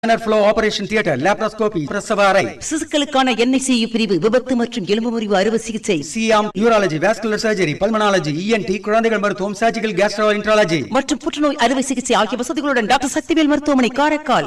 flow operation theatre laparoscopy பிரசவ அறை சிசுக்களுக்கான NICU பிரிவு விபத்து மற்றும் எலும்பு முறிவு அறுவை சிகிச்சை சியாம் urology vascular surgery pulmonology ENT குழந்தைகள் மருத்துவம் சர்ஜிக்கல் கேஸ்ட்ரோஎன்ட்ராலஜி மற்றும் புற்றுநோய் அறுவை சிகிச்சை ஆகிய வசதிகளுடன் டாக்டர் சக்திவேல் மருத்துவமனை காரைக்கால்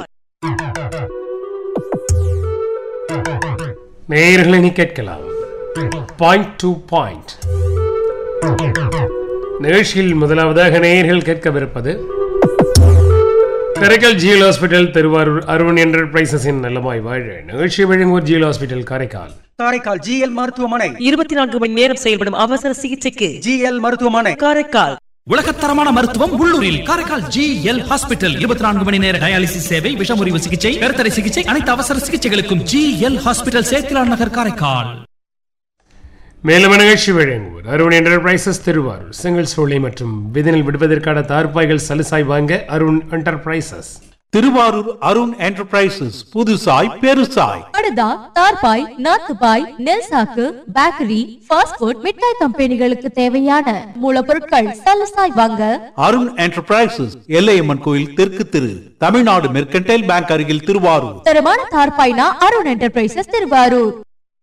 நேயர்களை நீ கேட்கலாம் பாயிண்ட் டு பாயிண்ட் நிகழ்ச்சியில் முதலாவதாக நேயர்கள் கேட்கவிருப்பது கரைக்கல் ஜிஎல் ஹாஸ்பிட்டல் திருவாரூர் அருண் என்டர்பிரைசஸின் நல்லமாய் வாழ நிகழ்ச்சி வழங்குவோர் GL hospital Karaikal Karaikal GL மருத்துவமனை இருபத்தி நான்கு மணி நேரம் செயல்படும் அவசர சிகிச்சைக்கு ஜிஎல் மருத்துவமனை காரைக்கால் உலகத்தரமான மருத்துவம் உள்ளூரில் காரைக்கால் ஜி எல் ஹாஸ்பிட்டல் இருபத்தி நான்கு மணி நேர டயாலிசிஸ் சேவை விஷமுறிவு சிகிச்சை கருத்தடை சிகிச்சை அனைத்து அவசர சிகிச்சைகளுக்கும் ஜி எல் ஹாஸ்பிட்டல் சேத்திலான் நகர் காரைக்கால் மேலும் நிகழ்ச்சி வழங்குவோர் அருண் என்டர்பிரைசஸ் திருவாரூர் சிங்கிள் சோலை மற்றும் விதினில் விடுவதற்கான தார்பாய்கள் சலுசாய் வாங்க அருண் என்டர்பிரைசஸ் திருவாரூர் அருண் என்டர்பிரைசஸ் புதுசாய் பெருசாய் படுதா தார்பாய் நாத்துபாய் நெல் சாக்கு பேக்கரி ஃபாஸ்ட் ஃபுட் மிட்டாய் கம்பெனிகளுக்கு தேவையான மூலப்பொருட்கள் சலசாய் வாங்க அருண் என்டர்பிரைசஸ் எல்லையம்மன் கோயில் தெற்கு திரு தமிழ்நாடு மெர்கன்டைல் பேங்க் அருகில் திருவாரூர் தரமான தார்பாய்னா அருண் என்டர்பிரைசஸ் திருவாரூர்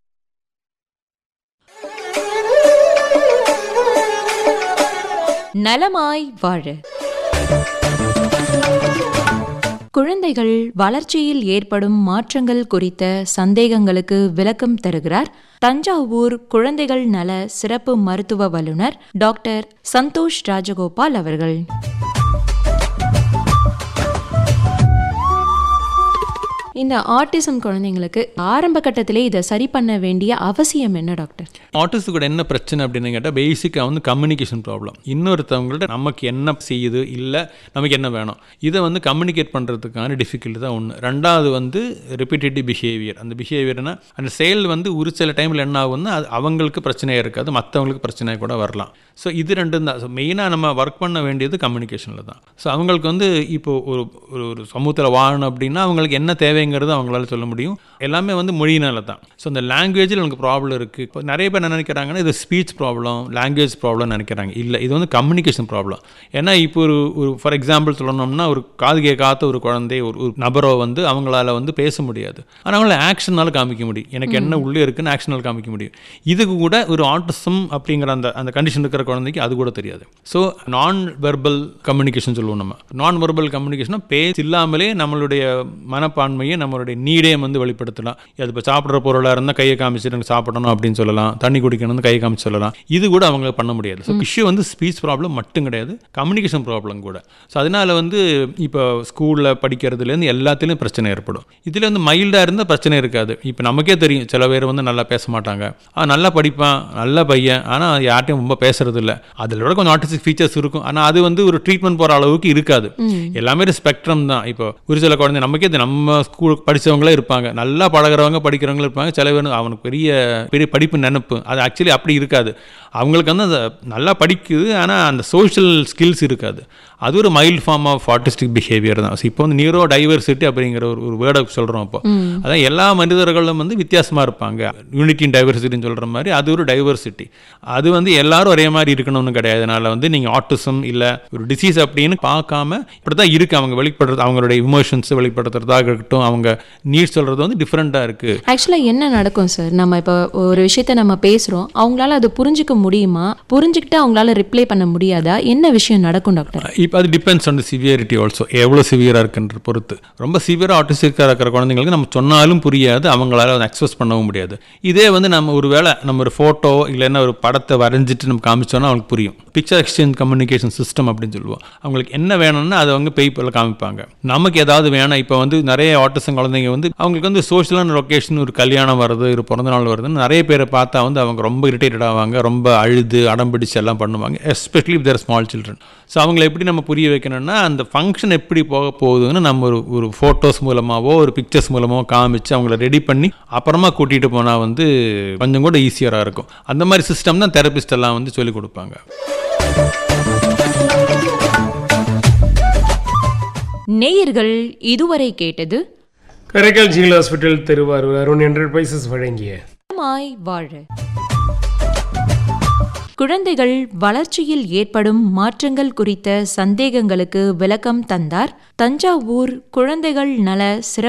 நலமாய் வாழ குழந்தைகள் வளர்ச்சியில் ஏற்படும் மாற்றங்கள் குறித்த சந்தேகங்களுக்கு விளக்கம் தருகிறார் தஞ்சாவூர் குழந்தைகள் நல சிறப்பு மருத்துவ வல்லுநர் டாக்டர் சந்தோஷ் ராஜகோபால் அவர்கள் இந்த ஆட்டிசம் குழந்தைங்களுக்கு ஆரம்ப கட்டத்திலே இதை சரி பண்ண வேண்டிய அவசியம் என்ன டாக்டர் ஆட்டிஸ்ட் கூட என்ன பிரச்சனை அப்படின்னு கேட்டால் பேசிக்காக வந்து கம்யூனிகேஷன் ப்ராப்ளம் இன்னொருத்தவங்கள்ட்ட நமக்கு என்ன செய்யுது இல்லை நமக்கு என்ன வேணும் இதை வந்து கம்யூனிகேட் பண்ணுறதுக்கான டிஃபிகல்ட்டி தான் ஒன்று ரெண்டாவது வந்து ரிப்பீட்டேட்டிவ் பிஹேவியர் அந்த பிஹேவியர்னா அந்த செயல் வந்து ஒரு சில டைமில் என்ன ஆகும்னா அது அவங்களுக்கு பிரச்சனையாக இருக்காது மற்றவங்களுக்கு பிரச்சனையாக கூட வரலாம் ஸோ இது ரெண்டும் தான் ஸோ மெயினாக நம்ம ஒர்க் பண்ண வேண்டியது கம்யூனிகேஷனில் தான் ஸோ அவங்களுக்கு வந்து இப்போ ஒரு ஒரு ஒரு சமூகத்தில் வாழணும் அப்படின்னா அவங்களுக்கு என்ன தேவைங்கிறது அவங்களால சொல்ல முடியும் எல்லாமே வந்து மொழியினால தான் ஸோ அந்த லாங்குவேஜில் எனக்கு ப்ராப்ளம் இருக்குது இப்போ நிறைய பேர் என்ன நினைக்கிறாங்கன்னா இது ஸ்பீச் ப்ராப்ளம் லாங்குவேஜ் ப்ராப்ளம் நினைக்கிறாங்க இல்லை இது வந்து கம்யூனிகேஷன் ப்ராப்ளம் ஏன்னா இப்போ ஒரு ஒரு ஃபார் எக்ஸாம்பிள் சொல்லணும்னா ஒரு காது கேட்காத ஒரு குழந்தை ஒரு ஒரு நபரோ வந்து அவங்களால வந்து பேச முடியாது ஆனால் அவங்கள ஆக்ஷனால் காமிக்க முடியும் எனக்கு என்ன உள்ளே இருக்குன்னு ஆக்ஷனால் காமிக்க முடியும் இதுக்கு கூட ஒரு ஆட்டிசம் அப்படிங்கிற அந்த அந்த கண்டிஷன் இருக்கிற குழந்தைக்கு அது கூட தெரியாது ஸோ நான் வெர்பல் கம்யூனிகேஷன் சொல்லுவோம் நம்ம நான் வெர்பல் கம்யூனிகேஷன் பேச்சு இல்லாமலே நம்மளுடைய மனப்பான்மையை நம்மளுடைய நீடே வந்து வெளிப்படுத்தலாம் அது இப்போ சாப்பிட்ற பொருளாக இருந்தால் கையை காமிச்சிட்டு எனக்கு சாப்பிடணும் அப்படின்னு சொல்லலாம் தண்ணி குடிக்கணும்னு கையை காமிச்சு சொல்லலாம் இது கூட அவங்க பண்ண முடியாது ஸோ இஷ்யூ வந்து ஸ்பீச் ப்ராப்ளம் மட்டும் கிடையாது கம்யூனிகேஷன் ப்ராப்ளம் கூட ஸோ அதனால் வந்து இப்போ ஸ்கூலில் படிக்கிறதுலேருந்து எல்லாத்துலேயும் பிரச்சனை ஏற்படும் இதில் வந்து மைல்டாக இருந்தால் பிரச்சனை இருக்காது இப்போ நமக்கே தெரியும் சில பேர் வந்து நல்லா பேச மாட்டாங்க ஆ நல்லா படிப்பான் நல்ல பையன் ஆனால் யார்ட்டையும் ரொம்ப பேசுறது இல்லை அதில் விட கொஞ்சம் ஆர்டிஸ்டிக் ஃபீச்சர்ஸ் இருக்கும் ஆனால் அது வந்து ஒரு ட்ரீட்மெண்ட் போகிற அளவுக்கு இருக்காது எல்லாமே ஒரு ஸ்பெக்ட்ரம் தான் இப்போ ஒரு சில குழந்தை நமக்கே தெரியும், நம்ம ஸ்கூல் படித்தவங்களே இருப்பாங்க நல்லா பழகுறவங்க படிக்கிறவங்க இருப்பாங்க சில பேர் அவனுக்கு பெரிய பெரிய படிப்பு நினைப்பு அது ஆக்சுவலி அப்படி இருக்காது அவங்களுக்கு வந்து அந்த நல்லா படிக்குது ஆனால் அந்த சோஷியல் ஸ்கில்ஸ் இருக்காது அது ஒரு mild form of artistic behaviour தான் ஸோ இப்போ வந்து நியூரோ டைவர்சிட்டி அப்படிங்கிற ஒரு ஒரு வேர்டை சொல்கிறோம் இப்போ அதான் எல்லா மனிதர்களும் வந்து வித்தியாசமாக இருப்பாங்க யூனிட்டி டைவர்சிட்டின்னு சொல்கிற மாதிரி அது ஒரு டைவர்சிட்டி அது வந்து எல்லாரும் ஒரே மாதிரி இருக்கணும்னு கிடையாது அதனால் வந்து நீங்கள் ஆட்டிசம் இல்லை ஒரு டிசீஸ் அப்படின்னு பார்க்காம இப்படி தான் இருக்குது அவங்க வெளிப்படுறது அவங்களுடைய இமோஷன்ஸ் வெளிப்படுத்துறதாக இருக்கட்டும் அவங்க நீட் சொல்கிறது வந்து டிஃப்ரெண்ட்டாக இருக்குது ஆக்சுவலாக என்ன நடக்கும் சார் நம்ம இப்போ ஒரு விஷயத்த நம்ம பேசுகிறோம் அவங்களால அது புரிஞ்சுக்க முடியுமா புரிஞ்சுக்கிட்டு அவங்களால ரிப்ளை பண்ண முடியாதா என்ன விஷயம் நடக்கும் டாக்டர் இப்போ அது டிபெண்ட்ஸ் ஆன் சிவியரிட்டி ஆல்சோ எவ்வளோ சிவியராக இருக்குன்ற பொறுத்து ரொம்ப சிவியராக ஆட்டிஸ்டிக்காக இருக்கிற குழந்தைங்களுக்கு நம்ம சொன்னாலும் புரியாது அவங்களால அதை எக்ஸ்பிரஸ் பண்ணவும் முடியாது இதே வந்து நம்ம ஒரு வேளை நம்ம ஒரு ஃபோட்டோ இல்லைன்னா ஒரு படத்தை வரைஞ்சிட்டு நம்ம காமிச்சோன்னா அவங்களுக்கு புரியும் பிக்சர் எக்ஸ்சேஞ்ச் கம்யூனிகேஷன் சிஸ்டம் அப்படின்னு சொல்லுவோம் அவங்களுக்கு என்ன வேணும்னா அதை அவங்க பேப்பரில் காமிப்பாங்க நமக்கு ஏதாவது வேணும் இப்போ வந்து நிறைய ஆட்டிசம் குழந்தைங்க வந்து அவங்களுக்கு வந்து சோஷியலான லொக்கேஷன் ஒரு கல்யாணம் வருது ஒரு பிறந்த நாள் வருதுன்னு நிறைய பேரை பார்த்தா வந்து அவங்க ரொம்ப இரிட்டேட்டட் ஆவாங்க ரொம்ப அழுது அடம் பிடிச்சு எல்லாம் பண்ணுவாங்க especially their small children so அவங்களை எப்படி நம்ம புரிய வைக்கணும்னா அந்த ஃபங்க்ஷன் எப்படி போக போகுதுன்னு நம்ம ஒரு ஒரு ஃபோட்டோஸ் மூலமாகவோ ஒரு பிக்சர்ஸ் மூலமாகவோ காமிச்சு அவங்கள ரெடி பண்ணி அப்புறமா கூட்டிகிட்டு போனால் வந்து கொஞ்சம் கூட ஈஸியராக இருக்கும் அந்த மாதிரி சிஸ்டம் தான் தெரபிஸ்ட் எல்லாம் வந்து சொல்லிக் கொடுப்பாங்க நேயர்கள் இதுவரை கேட்டது Karaikal GL hospital Tiruvarur Arun enterprises வழங்கிய நலமாய் வாழ குழந்தைகள் வளர்ச்சியில் ஏற்படும் மாற்றங்கள் குறித்த சந்தேகங்களுக்கு விளக்கம் தந்தார் தஞ்சாவூர் குழந்தைகள் நல சிறப்பு